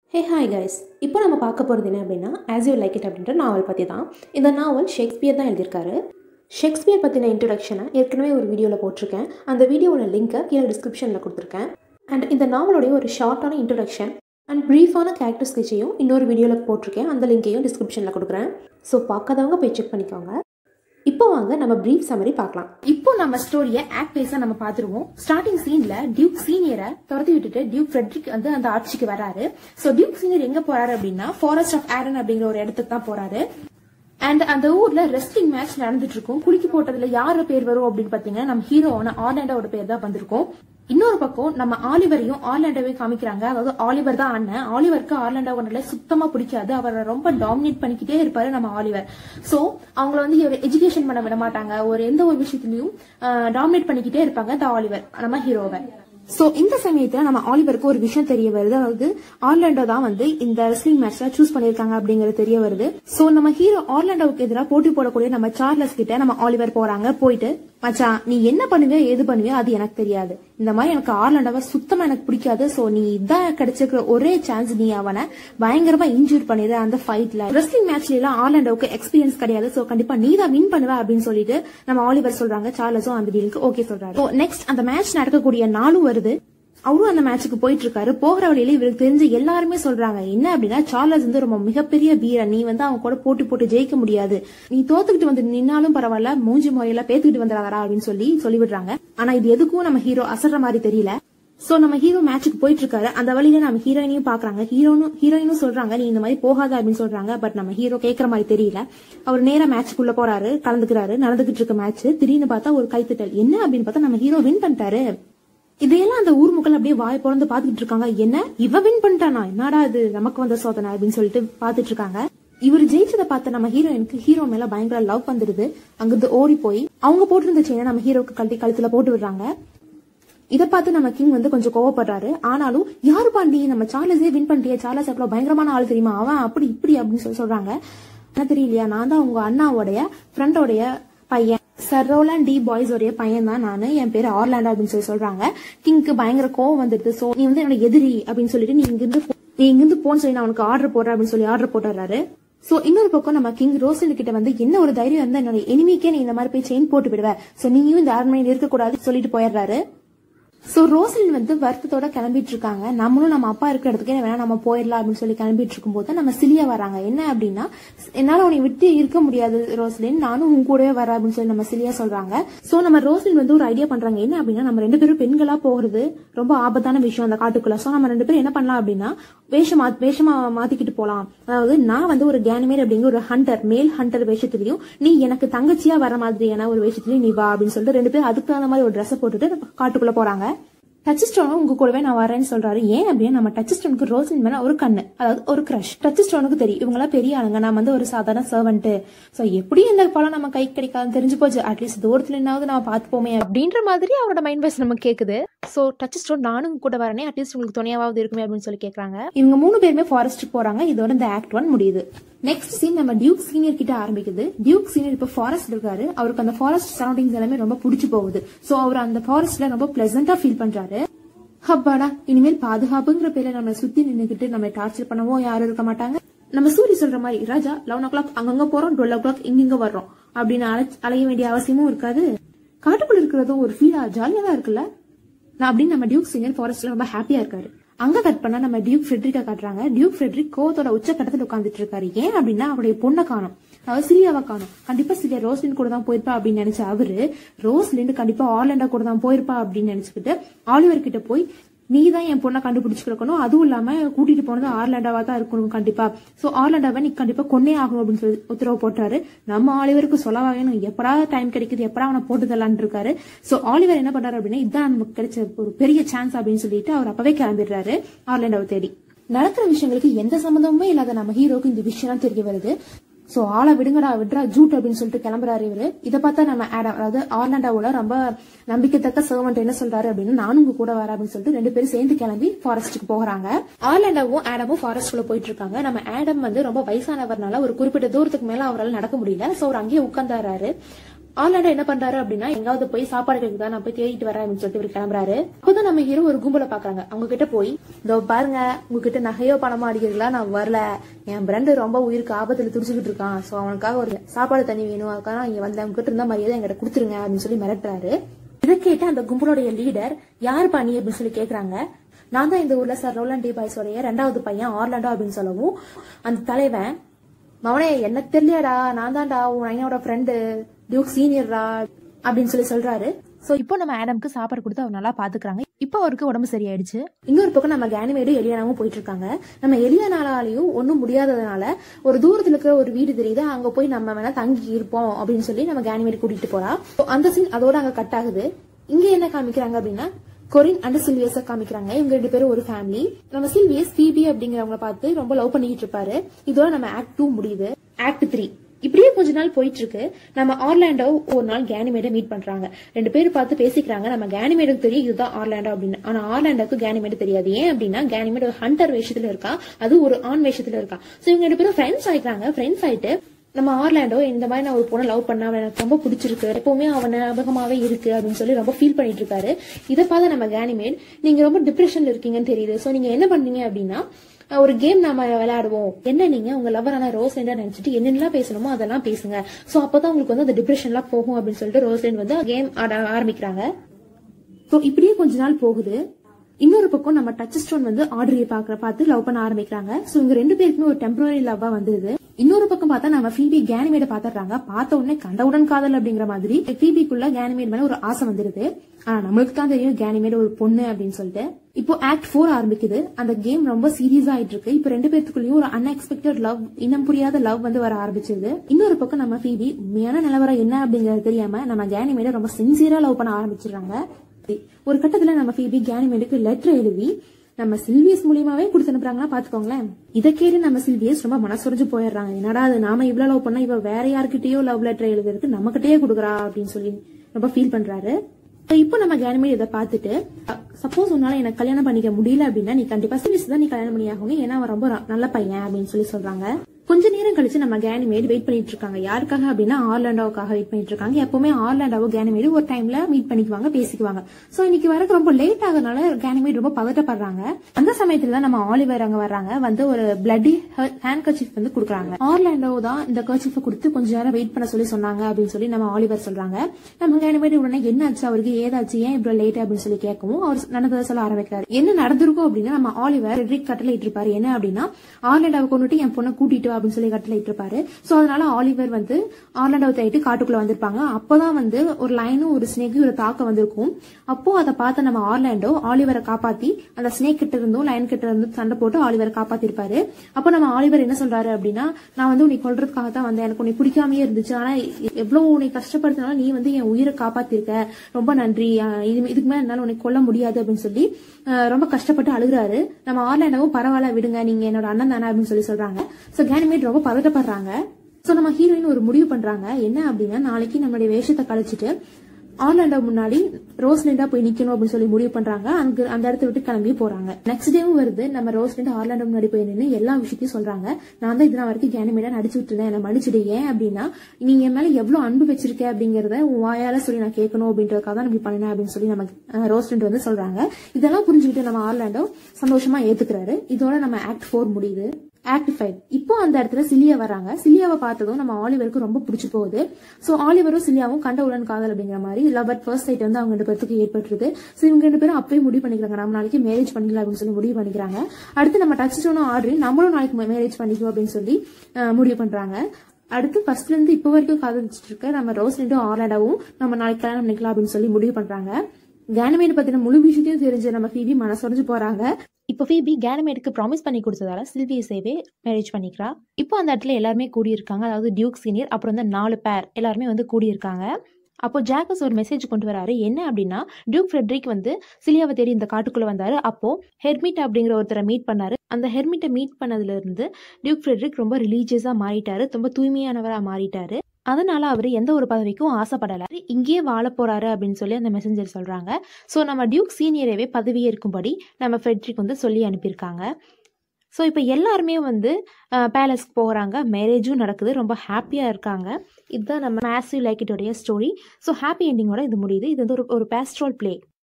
hey hi guys இப்போ நம்ம பார்க்க போகிறது என்ன அப்படின்னா ஆஸ் யூ லைக் இட் அப்படின்ற நாவல் பற்றி தான் இந்த நாவல் ஷேக்ஸ்பியர் தான் எழுதியிருக்காரு ஷேக்ஸ்பியர் பற்றின இன்ட்ரடக்ஷனை ஏற்கனவே ஒரு வீடியோவில் போட்டிருக்கேன் அந்த வீடியோவோட லிங்க்கை கீழே டிஸ்கிரிப்ஷனில் கொடுத்துருக்கேன் அண்ட் இந்த நாவலுடைய ஒரு ஷார்ட்டான இன்ட்ரடக்ஷன் அண்ட் ப்ரீஃபான கேரக்டர் ஸ்கெட்சையும் இன்னொரு வீடியோவில் போட்டிருக்கேன் அந்த லிங்க்கையும் டிஸ்கிரிப்ஷனில் கொடுக்குறேன் ஸோ பார்க்காதவங்க போய் செக் பண்ணிக்கோங்க இப்போ வாங்க நம்ம பிரீஃப் சம்மரி பார்க்கலாம் இப்போ நம்ம ஸ்டோரிய ஆக்ட் வைஸா நம்ம பாத்துருவோம் ஸ்டார்டிங் சீன்ல டியூக் சீனியரை துரத்தி விட்டுட்டு டியூக் ஃப்ரெட்ரிக் வந்து அந்த ஆட்சிக்கு வராரு சோ டியூக் சீனியர் எங்க போறாரு அப்படின்னா ஃபாரஸ்ட் ஆஃப் ஆரன் அப்படிங்கிற ஒரு இடத்துக்கு தான் போறாரு அண்ட் அந்த ஊர்ல ரெஸ்லிங் மேட்ச் நடந்துட்டு இருக்கும் குலுக்கி போட்டதுல யாரோட பேர் வரும் அப்படின்னு பாத்தீங்கன்னா நம்ம ஹீரோவான ஆர்லாண்டோட பேர் தான் வந்திருக்கும் இன்னொரு பக்கம் நம்ம ஆலிவரையும் ஆர்லாண்டோவையும் காமிக்கிறாங்க அதாவது ஆலிவர் தான் அண்ணன் ஆலிவருக்கு ஆர்லாண்டோவனால சுத்தமா பிடிக்காது அவரை ரொம்ப டாமினேட் பண்ணிக்கிட்டே இருப்பாரு நம்ம ஆலிவர் சோ அவங்கள வந்து ஒரு எஜுகேஷன் பண்ண விட மாட்டாங்க ஒரு எந்த ஒரு விஷயத்திலையும் டாமினேட் பண்ணிக்கிட்டே இருப்பாங்க இந்த ஆலிவர் நம்ம ஹீரோவை சோ இந்த சமயத்துல நம்ம ஆலிவருக்கு ஒரு விஷயம் தெரிய வருது அதாவது ஆர்லாண்டோ தான் வந்து இந்த ரெஸ்லிங் மேட்ச்ல சூஸ் பண்ணிருக்காங்க அப்படிங்கறது தெரிய வருது சோ நம்ம ஹீரோ ஆர்லாண்டோவுக்கு எதிராக போட்டி போடக்கூடிய நம்ம சார்லஸ் கிட்ட நம்ம ஆலிவர் போறாங்க போயிட்டு மச்சான் நீ என்ன பண்ணுவியோ எது பண்ணுவியோ அது எனக்கு தெரியாது இந்த மாதிரி எனக்கு ஆர்லாண்டோவை சுத்தமா எனக்கு பிடிக்காது சோ நீ இதான் கிடைச்சிருக்கிற ஒரே சான்ஸ் நீ அவனை பயங்கரமா இன்ஜூர் பண்ணிடு அந்த ஃபைட்ல ரெஸ்லிங் மேட்ச்ல எல்லாம் ஆர்லாண்டோவுக்கு எக்ஸ்பீரியன்ஸ் கிடையாது சோ கண்டிப்பா நீ தான் வின் பண்ணுவ அப்படின்னு சொல்லிட்டு நம்ம ஆலிவர் சொல்றாங்க சார்லஸும் அந்த டீலுக்கு ஓகே சொல்றாரு நெக்ஸ்ட் அந்த மேட்ச் நடக்கக்கூடிய நாளும் வருது அவரும் அந்த மேட்சுக்கு போயிட்டு இருக்காரு போகிற வழியில இவருக்கு தெரிஞ்ச எல்லாருமே சொல்றாங்க என்ன அப்படின்னா சார்லஸ் வந்து ரொம்ப மிகப்பெரிய வீரன் நீ வந்து அவங்க கூட போட்டி போட்டு ஜெயிக்க முடியாது நீ தோத்துக்கிட்டு வந்து நின்னாலும் பரவாயில்ல மூஞ்சி முறையில பேத்துக்கிட்டு வந்துடாதரா அப்படின்னு சொல்லி சொல்லிவிடுறாங்க ஆனா இது எதுக்கும் நம்ம ஹீரோ அசர்ற மாதிரி தெரியல சோ நம்ம ஹீரோ மேட்சுக்கு போயிட்டு இருக்காரு அந்த வழியில நம்ம ஹீரோயினையும் பாக்குறாங்க ஹீரோனும் ஹீரோயினும் சொல்றாங்க நீ இந்த மாதிரி போகாத அப்படின்னு சொல்றாங்க பட் நம்ம ஹீரோ கேக்குற மாதிரி தெரியல அவர் நேரா மேட்சுக்குள்ள போறாரு கலந்துக்கிறாரு நடந்துகிட்டு இருக்க மேட்ச் திடீர்னு பார்த்தா ஒரு கைத்தட்டல் என்ன அப்படின்னு பார்த்தா நம்ம ஹீரோ வின் பண்ணிட்டாரு இதையெல்லாம் அந்த ஊர் மக்கள் அப்படியே வாய் பிறந்து பாத்துக்கிட்டு இருக்காங்க என்ன இவ வின் பண்ணிட்டானா என்னடா இது நமக்கு வந்த சோதனை அப்படின்னு சொல்லிட்டு பாத்துட்டு இருக்காங்க இவர் ஜெயிச்சதை பார்த்த நம்ம ஹீரோயினுக்கு ஹீரோ மேல பயங்கர லவ் வந்துருது அங்கிருந்து ஓடி போய் அவங்க போட்டிருந்த செயினை நம்ம ஹீரோக்கு கழட்டி கழுத்துல போட்டு விடுறாங்க இதை பார்த்து நம்ம கிங் வந்து கொஞ்சம் கோவப்படுறாரு ஆனாலும் யாரு பாண்டி நம்ம சார்லஸே வின் பண்ணிட்டியா சார்லஸ் எவ்வளவு பயங்கரமான ஆள் தெரியுமா அவன் அப்படி இப்படி அப்படின்னு சொல்லி சொல்றாங்க என்ன தெரியலையா நான் தான் உங்க அண்ணாவோடைய ஃப்ரெண்டோடைய பையன் சர் ரோலாண்ட் டி பாய்ஸ் உடைய பையன் தான் நானு என் பேரு ஆர்லாண்டா அப்படின்னு சொல்லி சொல்றாங்க கிங்க்கு பயங்கர கோவம் வந்துருது சோ நீ வந்து என்னோட எதிரி அப்படின்னு சொல்லிட்டு நீ இங்கிருந்து போ- நீ இங்கிருந்து போன்னு சொல்லி நான் உனக்கு ஆர்டர் போடுறேன் அப்படின்னு சொல்லி ஆர்டர் போட்டுறாரு சோ இன்னொரு பக்கம் நம்ம கிங் ரோசல் கிட்ட வந்து என்ன ஒரு தைரியம் இருந்தா என்னோட எனிமிக்கே நீ இந்த மாதிரி போய் செயின் போட்டு விடுவ சோ நீயும் இந்த அரண்மனையில் இருக்கக்கூடாதுன்னு சொல்லிட்டு போயிடுறாரு சோ ரோசலின் வந்து வருத்தத்தோட கிளம்பிட்டு இருக்காங்க நம்மளும் நம்ம அப்பா இருக்கிற இடத்துக்கே வேணா நம்ம போயிடலாம் அப்படின்னு சொல்லி கிளம்பிட்டு இருக்கும்போது நம்ம சிலியா வராங்க என்ன அப்படின்னா என்னால உன்னை விட்டு இருக்க முடியாது ரோசலின் நானும் உன் கூடவே வரேன் அப்படின்னு சொல்லி நம்ம சிலியா சொல்றாங்க சோ நம்ம ரோசலின் வந்து ஒரு ஐடியா பண்றாங்க என்ன அப்படின்னா நம்ம ரெண்டு பேரும் பெண்களா போகிறது ரொம்ப ஆபத்தான விஷயம் அந்த காட்டுக்குள்ள சோ நம்ம ரெண்டு பேரும் என்ன பண்ணலாம் அப்படின்னா வேஷம் மாத்- வேஷமா மாத்திக்கிட்டு போலாம் அதாவது நான் வந்து ஒரு கேனிமேர் அப்படிங்கிற ஒரு ஹண்டர் மேல் ஹண்டர் வேஷத்துலயும் நீ எனக்கு தங்கச்சியா வர மாதிரியான ஒரு வேஷத்துலயும் நீ வா அப்படின்னு சொல்லிட்டு ரெண்டு பேரும் அதுக்கு தகுந்த மாதிரி ஒரு ட்ரெஸ் போட்டுட்டு காட்டுக்குள்ள போறாங்க டச் ஸ்டோனும் உங்க கூடவே நான் வரேன்னு சொல்றாரு ஏன் அப்படின்னா நம்ம டச் ஸ்டோனுக்கு ரோசன் மேல ஒரு கண்ணு அதாவது ஒரு கிரஷ் டச் ஸ்டோனுக்கு தெரியும் இவங்களாம் பெரிய ஆளுங்க நான் வந்து ஒரு சாதாரண சர்வெண்ட் சோ எப்படி இந்த பழம் நம்ம கை கிடைக்காதுன்னு தெரிஞ்சு போச்சு அட்லீஸ்ட் தூரத்துல என்னாவது நம்ம பார்த்துப்போமே அப்படின்ற மாதிரி அவரோட மைண்ட் வாய்ஸ் நமக்கு கேக்குது ஸோ டச் ஸ்டோன் நானும் கூட வரனே அட்லீஸ்ட் உங்களுக்கு துணையாவது இருக்குமே அப்படின்னு சொல்லி கேக்குறாங்க இவங்க மூணு பேருமே ஃபாரஸ்ட்டுக்கு போறாங்க இதோட இந்த ஆக்ட் ஒன் முடியுது நெக்ஸ்ட் சீன் நம்ம டியூக் சீனியர் கிட்ட ஆரம்பிக்குது டியூக் சீனியர் இப்ப ஃபாரஸ்ட் இருக்காரு அவருக்கு அந்த ஃபாரஸ்ட் சரௌண்டிங்ஸ் எல்லாமே ரொம்ப பிடிச்சு போகுது சோ அவர் அந்த ஃபாரஸ்ட்ல ரொம்ப பிளசண்டா ஃபீல் பண்றாரு அப்பாடா இனிமேல் பாதுகாப்புங்கிற பேர்ல நம்ம சுத்தி நின்னுகிட்டு நம்ம டார்ச்சர் பண்ணவோ யாரும் இருக்க மாட்டாங்க நம்ம சூரி சொல்ற மாதிரி ராஜா லெவன் ஓ கிளாக் அங்கங்க போறோம் டுவெல் ஓ கிளாக் இங்கிங்க வர்றோம் அப்படின்னு அலை- அலைய வேண்டிய அவசியமும் இருக்காது காட்டுக்குள்ள இருக்கிறதும் ஒரு ஃபீலா ஜாலியா தான் இருக்குல்ல நான் அப்படின்னு நம்ம டியூக் சிங்கர் ஃபாரஸ்ட்ல ரொம்ப ஹாப்பியா இருக்காரு அங்க கட் பண்ணா நம்ம டியூக் ஃப்ரெட்ரிக்கா காட்டுறாங்க டியூக் ஃப்ரெட்ரிக் கோவத்தோட உச்சக்கட்டத்துல உட்காந்துட்டு இருக்காரு ஏன் அப்படின்னா அவருடைய பொண்ணை காணும் அதாவது சிரியாவை காணும் கண்டிப்பா சிரியா ரோஸ்லின் கூட தான் போயிருப்பா அப்படின்னு நினைச்ச அவரு ரோஸ்லின் கண்டிப்பா ஆர்லாண்டா கூட தான் போயிருப்பா அப்படின்னு நினைச்சுக்கிட்டு ஆலிவர் கிட்ட போய் நீ தான் என் பொண்ணை கண்டுபிடிச்சிருக்கணும் அதுவும் இல்லாம கூட்டிட்டு போனது ஆர்லாண்டாவா தான் இருக்கணும் கண்டிப்பா சோ ஆர்லாண்டாவை நீ கண்டிப்பா கொன்னே ஆகணும் அப்படின்னு சொல்லி உத்தரவு போட்டாரு நம்ம ஆலிவருக்கு சொல்லவா வேணும் எப்படா டைம் கிடைக்குது எப்படா அவனை போட்டு தரலான்னு இருக்காரு சோ ஆலிவர் என்ன பண்றாரு அப்படின்னா இதான் நமக்கு கிடைச்ச ஒரு பெரிய சான்ஸ் அப்படின்னு சொல்லிட்டு அவர் அப்பவே கிளம்பிடுறாரு ஆர்லாண்டாவை தேடி நடக்கிற விஷயங்களுக்கு எந்த சம்மந்தமுமே இல்லாத நம்ம ஹீரோக்கு இந்த விஷயம் தெரிய வருது சோ ஆளை விடுங்கடா விட்றா ஜூட் அப்படின்னு சொல்லிட்டு கிளம்புறாரு இவரு இதை பார்த்தா நம்ம ஆடம் அதாவது ஆர்லாண்டாவோட ரொம்ப நம்பிக்கைத்தக்க சர்வன்ட் என்ன சொல்றாரு அப்படின்னு நானும் உங்க கூட வரேன் அப்படின்னு சொல்லிட்டு ரெண்டு பேரும் சேர்ந்து கிளம்பி ஃபாரஸ்ட்டுக்கு போகிறாங்க ஆர்லாண்டாவும் ஆடமும் ஃபாரஸ்ட்குள்ள போயிட்டு இருக்காங்க நம்ம ஆடம் வந்து ரொம்ப வயசானவர்னால ஒரு குறிப்பிட்ட தூரத்துக்கு மேல அவரால் நடக்க முடியல சோ அவர் அங்கேயே உட்கார்ந்தாரு ஆர்லாண்டோ என்ன பண்றாரு அப்படின்னா எங்காவது போய் சாப்பாடு கேக்குதா நான் போய் தேடிட்டு வரேன் அப்படின்னு சொல்லிட்டு இவர் கிளம்புறாரு அப்பதான் நம்ம ஹீரோ ஒரு கும்பல பாக்குறாங்க அவங்க கிட்ட போய் இதோ பாருங்க உங்ககிட்ட நகையோ பணமோ அடிக்கிறீங்களா நான் வரல என் பிரண்டு ரொம்ப உயிருக்கு ஆபத்துல துடிச்சுக்கிட்டு இருக்கான் சோ அவனுக்காக ஒரு சாப்பாடு தண்ணி வேணும் அதுக்காக நான் இங்க வந்தேன் உங்ககிட்ட இருந்தா மரியாதை என்கிட்ட கொடுத்துருங்க அப்படின்னு சொல்லி மிரட்டுறாரு இதை கேட்டு அந்த கும்பலோடைய லீடர் யார் பாணி அப்படின்னு சொல்லி கேக்குறாங்க நான் தான் இந்த ஊர்ல சார் ரோலாண்ட் டி பாய்ஸோடைய ரெண்டாவது பையன் ஆர்லாண்டோ அப்படின்னு சொல்லவும் அந்த தலைவன் மவனே என்ன தெரியலடா நான் தான்டா உன் ஐயாவோட ஃப்ரெண்டு டியூக் சீனியர்டா அப்படின்னு சொல்லி சொல்றாரு ஸோ இப்போ நம்ம ஆடம்க்கு சாப்பாடு கொடுத்து அவர் நல்லா பாத்துக்கிறாங்க இப்போ அவருக்கு உடம்பு சரியாயிடுச்சு இன்னொரு பக்கம் நம்ம கேனிமேடும் எலியானாவும் போயிட்டு இருக்காங்க நம்ம எலியானாலையும் ஒன்றும் முடியாததுனால ஒரு தூரத்துல இருக்கிற ஒரு வீடு தெரியுது அங்க போய் நம்ம வேணா தங்கி இருப்போம் அப்படின்னு சொல்லி நம்ம கேனிமேட் கூட்டிட்டு போறா So, அந்த சீன் அதோட அங்க கட் ஆகுது இங்க என்ன காமிக்கிறாங்க அப்படின்னா கொரின் அண்ட் சில்வியஸ காமிக்கிறாங்க இவங்க ரெண்டு பேரும் ஒரு ஃபேமிலி நம்ம சில்வியஸ் பிபி அப்படிங்கிறவங்கள பார்த்து ரொம்ப லவ் பண்ணிட்டு இருப்பாரு இதோட நம்ம ஆக்ட் டூ முடியுது ஆக்ட் த்ரீ இப்படியே கொஞ்ச நாள் போயிட்டு இருக்கு நம்ம ஆர்லாண்டோ ஒரு நாள் கேனிமேட மீட் பண்றாங்க ரெண்டு பேரும் பார்த்து பேசிக்கிறாங்க நம்ம கேனிமேடுக்கு தெரியும் இதுதான் ஆர்லாண்டோ அப்படின்னு ஆனா ஆர்லாண்டோக்கு கேனிமேடு தெரியாது ஏன் அப்படின்னா கேனிமேட் ஒரு ஹண்டர் வேஷத்துல இருக்கா அது ஒரு ஆண் வேஷத்துல இருக்கா சோ இவங்க ரெண்டு பேரும் ஃப்ரெண்ட்ஸ் ஆயிக்கிறாங்க ஃப்ரெண்ட்ஸ் ஆயிட்டு நம்ம ஆர்லாண்டோ இந்த மாதிரி நான் ஒரு பொண்ணை லவ் பண்ண அவன் எனக்கு ரொம்ப பிடிச்சிருக்கு எப்பவுமே அவன் ஞாபகமாவே இருக்கு அப்படின்னு சொல்லி ரொம்ப ஃபீல் பண்ணிட்டு இருக்காரு இதை பார்த்து நம்ம கேனிமேட் நீங்க ரொம்ப டிப்ரெஷன்ல இருக்கீங்கன்னு தெரியுது சோ நீங்க என்ன பண்ணீங்க அப்படின்னா அஹ் ஒரு கேம் நாம விளையாடுவோம் என்ன நீங்க உங்க லவரான ரோஸ்லேண்டா நினைச்சிட்டு என்னென்னலாம் பேசணுமோ அதெல்லாம் பேசுங்க சோ அப்பதான் உங்களுக்கு வந்து அந்த டிப்ரெஷன்லாம் போகும் அப்படின்னு சொல்லிட்டு ரோஸ்லேண்ட் வந்து கேம் ஆட ஆரம்பிக்கிறாங்க ஸோ இப்படியே கொஞ்ச நாள் போகுது இன்னொரு பக்கம் நம்ம டச் ஸ்டோன் வந்து ஆர்டரியை பாக்குற பார்த்து லவ் பண்ண ஆரம்பிக்கிறாங்க சோ இவங்க ரெண்டு பேருக்குமே ஒரு டெம்பரரி லவ்வா வந்துருது இன்னொரு பக்கம் பார்த்தா நம்ம ஃபீபி கேனிமேட பாத்துறாங்க பார்த்த உடனே கண்டவுடன் காதல் அப்படிங்கிற மாதிரி ஃபீபிக்குள்ள கேனிமேட் மேல ஒரு ஆசை வந்துருது ஆனா நம்மளுக்கு தான் தெரியும் கேனிமேட் ஒரு பொண்ணு அப்படின்னு சொல்லிட்டு இப்போ ஆக்ட் ஃபோர் ஆரம்பிக்குது அந்த கேம் ரொம்ப சீரியஸா ஆயிட்டு இருக்கு இப்போ ரெண்டு பேத்துக்குள்ளயும் ஒரு அன்எக்ஸ்பெக்டட் லவ் இனம் புரியாத லவ் வந்து வர ஆரம்பிச்சிருது இன்னொரு பக்கம் நம்ம ஃபீபி உண்மையான நிலவரம் என்ன அப்படிங்கறது தெரியாம நம்ம கேனிமேட ரொம்ப சின்சியரா லவ் பண்ண ஆரம்பிச்சிடுறாங்க ஒரு கட்டத்துல நம்ம ஃபீபி கேனிமேடுக்கு லெட்டர் எழுதி நம்ம சில்வியஸ் மூலியமாவே கொடுத்து அனுப்புறாங்கன்னா பாத்துக்கோங்களேன் இதை கேட்டு நம்ம சில்வியஸ் ரொம்ப மனசுரைஞ்சு போயிடுறாங்க என்னடா அது நாம இவ்வளவு லவ் பண்ணா இவ வேற யாருக்கிட்டயோ லவ் லெட்டர் எழுதுறதுக்கு நம்ம கிட்டயே கொடுக்குறா அப்படின்னு சொல்லி ரொம்ப ஃபீல் பண்றாரு So, இப்போ நம்ம கேனிமேட் இதை பார்த்துட்டு சப்போஸ் உன்னால எனக்கு கல்யாணம் பண்ணிக்க முடியல அப்படின்னா நீ கண்டிப்பா சில்வியஸ் தான் நீ கல்யாணம் பண்ணியாகணும் ஏன்னா அவன் ரொம்ப ர- நல்ல பையன் அப்படின்னு சொல்லி சொல்றாங்க கொஞ்ச நேரம் கழிச்சு நம்ம கேனிமேட் வெயிட் பண்ணிட்டு இருக்காங்க யாருக்காக அப்படின்னா ஆர்லாண்டோவுக்காக வெயிட் பண்ணிட்டு இருக்காங்க எப்பவுமே ஆர்லாண்டோவோ கேனிமேட் ஒரு டைம்ல மீட் பண்ணிக்குவாங்க பேசிக்குவாங்க சோ இன்னைக்கு வரக்கு ரொம்ப லேட் ஆகுறதுனால கேனிமேட் ரொம்ப பதட்டப்படுறாங்க அந்த சமயத்துல தான் நம்ம ஆலிவர் அங்க வர்றாங்க வந்து ஒரு பிளட்டி ஹேண்ட் கர்ச்சிஃப் வந்து கொடுக்குறாங்க ஆர்லாண்டோ தான் இந்த கர்ச்சிஃபை கொடுத்து கொஞ்ச நேரம் வெயிட் பண்ண சொல்லி சொன்னாங்க அப்படின்னு சொல்லி நம்ம ஆலிவர் சொல்றாங்க நம்ம கேனிமேட் உடனே என்ன ஆச்சு அவருக்கு ஏதாச்சு ஏன் இவ்வளவு லேட் அப்படின்னு சொல்லி கேட்கவும் அவர் நடந்ததை சொல்ல ஆரம்பிக்கிறாரு என்ன நடந்திருக்கும் அப்படின்னா நம்ம ஆலிவர் ரெட்ரிக் கட்டளை இருப்பாரு என்ன அப்படின்னா ஆர்லாண்டாவை கொண்டுட்டு என் பொண்ணை கூட்டிட்டு வா அப்படின்னு சொல்லி கட்டளை இருப்பாரு சோ அதனால ஆலிவர் வந்து ஆர்லாண்டாவை தேடிட்டு காட்டுக்குள்ள வந்திருப்பாங்க அப்பதான் வந்து ஒரு லைனும் ஒரு ஸ்னேக்கும் ஒரு தாக்க வந்திருக்கும் அப்போ அதை பார்த்த நம்ம ஆர்லாண்டோ ஆலிவரை காப்பாத்தி அந்த ஸ்னேக் கிட்ட இருந்தும் லைன் கிட்ட இருந்தும் சண்டை போட்டு ஆலிவரை காப்பாத்திருப்பாரு அப்போ நம்ம ஆலிவர் என்ன சொல்றாரு அப்படின்னா நான் வந்து உன்னை கொல்றதுக்காக தான் வந்தேன் எனக்கு உன்னை பிடிக்காமயே இருந்துச்சு ஆனா எவ்வளவு உன்னை கஷ்டப்படுத்தினாலும் நீ வந்து என் உயிரை காப்பாத்திருக்க ரொம்ப நன்றி அஹ் இது இதுக்கு மேல என்னால உன்னை கொல்ல முடியாது அப்படின்னு சொல்லி அஹ் ரொம்ப கஷ்டப்பட்டு அழுகுறாரு நம்ம ஆர்லாண்டோவும் பரவாயில்ல விடுங்க நீங்க என்னோட அண்ணன் தானே அப்படின்னு சொல்லி சொல்றாங்க சோ கேனிமேட் ரொம்ப பதட்டப்படுறாங்க சோ நம்ம ஹீரோயின் ஒரு முடிவு பண்றாங்க என்ன அப்படின்னா நாளைக்கு நம்மளுடைய வேஷத்தை கழிச்சிட்டு ஆர்லாண்டோ முன்னாடி ரோஸ்லிண்டா போய் நிக்கணும் அப்படின்னு சொல்லி முடிவு பண்றாங்க அங்க அந்த இடத்த விட்டு கிளம்பி போறாங்க நெக்ஸ்ட் டேவும் வருது நம்ம ரோஸ்லிண்டா ஆர்லாண்டோ முன்னாடி போய் நின்று எல்லா விஷயத்தையும் சொல்றாங்க நான் தான் இதெல்லாம் வரைக்கும் கேனிமேடா நடிச்சு விட்டுருந்தேன் என்ன மன்னிச்சிடு ஏன் அப்படின்னா நீங்க என் மேல எவ்வளவு அன்பு வச்சிருக்க அப்படிங்கறத உன் வாயால சொல்லி நான் கேட்கணும் அப்படின்றதுக்காக தான் இப்படி பண்ணினேன் அப்படின்னு சொல்லி நம்ம ரோஸ்லிண்ட் வந்து சொல்றாங்க இதெல்லாம் புரிஞ்சுக்கிட்டு நம்ம ஆர்லாண்டோ சந்தோஷமா ஏத்துக்கிறாரு இதோட நம்ம ஆக்ட் ஃபோர் முடியுது ஆக்ட் ஃபைவ் இப்போ அந்த இடத்துல சிலியா வராங்க சிலியாவை பார்த்ததும் நம்ம ஆலிவருக்கு ரொம்ப பிடிச்சு போகுது சோ ஆலிவரும் சிலியாவும் கண்டவுடன் காதல் அப்படிங்கிற மாதிரி லவ் அட் ஃபர்ஸ்ட் சைட் வந்து அவங்க ரெண்டு பேருக்கு ஏற்பட்டுருது சோ இவங்க ரெண்டு பேரும் அப்பயே முடிவு பண்ணிக்கிறாங்க நம்ம நாளைக்கு மேரேஜ் பண்ணிக்கலாம் அப்படின்னு சொல்லி முடிவு பண்ணிக்கிறாங்க அடுத்து நம்ம டச் ஸ்டோனும் ஆர்டரி நம்மளும் நாளைக்கு மேரேஜ் பண்ணிக்குவோம் அப்படின்னு சொல்லி அஹ், முடிவு பண்றாங்க அடுத்து ஃபர்ஸ்ட்ல இருந்து இப்போ வரைக்கும் காதலிச்சிட்டு இருக்க நம்ம ரோஸ்லிண்டும் ஆர்லாடாவும் நம்ம நாளைக்கு கல்யாணம் பண்ணிக்கலாம் அப்படின்னு சொல்லி முடிவு பண்றாங்க கேனமேட் பத்தின முழு விஷயத்தையும் தெரிஞ்ச நம்ம ஃபீபி மனசுடைஞ்சு போறாங்க இப்போ ஃபீபி கேனமேடுக்கு ப்ராமிஸ் பண்ணி கொடுத்ததால சில்வியஸேவே மேரேஜ் பண்ணிக்கிறா இப்போ அந்த இடத்துல எல்லாருமே கூடியிருக்காங்க அதாவது டியூக் சீனியர் அப்புறம் வந்து நாலு பேர் எல்லாருமே வந்து கூடியிருக்காங்க அப்போ ஜாக்கஸ் ஒரு மெசேஜ் கொண்டு வராரு என்ன அப்படின்னா டியூக் ஃப்ரெட்ரிக் வந்து சிலியாவை தேடி இந்த காட்டுக்குள்ள வந்தாரு அப்போ ஹெர்மிட் அப்படிங்கிற ஒருத்தரை மீட் பண்ணாரு அந்த ஹெர்மிட்டை மீட் பண்ணதுல இருந்து டியூக் ஃப்ரெட்ரிக் ரொம்ப ரிலீஜியஸா மாறிட்டாரு ரொம்ப தூய்மையானவரா மாறிட்டாரு அதனால அவர் எந்த ஒரு பதவிக்கும் ஆசைப்படல இங்கேயே வாழ போறாரு அப்படின்னு சொல்லி அந்த மெசஞ்சர் சொல்றாங்க ஸோ நம்ம டியூக் சீனியரவே பதவியே இருக்கும்படி நம்ம ஃபெட்ரிக் வந்து சொல்லி அனுப்பியிருக்காங்க ஸோ இப்போ எல்லாருமே வந்து பேலஸ்க்கு போகிறாங்க மேரேஜும் நடக்குது ரொம்ப ஹாப்பியாக இருக்காங்க இதுதான் நம்ம மேசிவ் லைக் இட்டோடைய ஸ்டோரி ஸோ ஹாப்பி எண்டிங்கோட இது முடியுது இது வந்து ஒரு ஒரு பேஸ்ட்ரோல் ப்ளே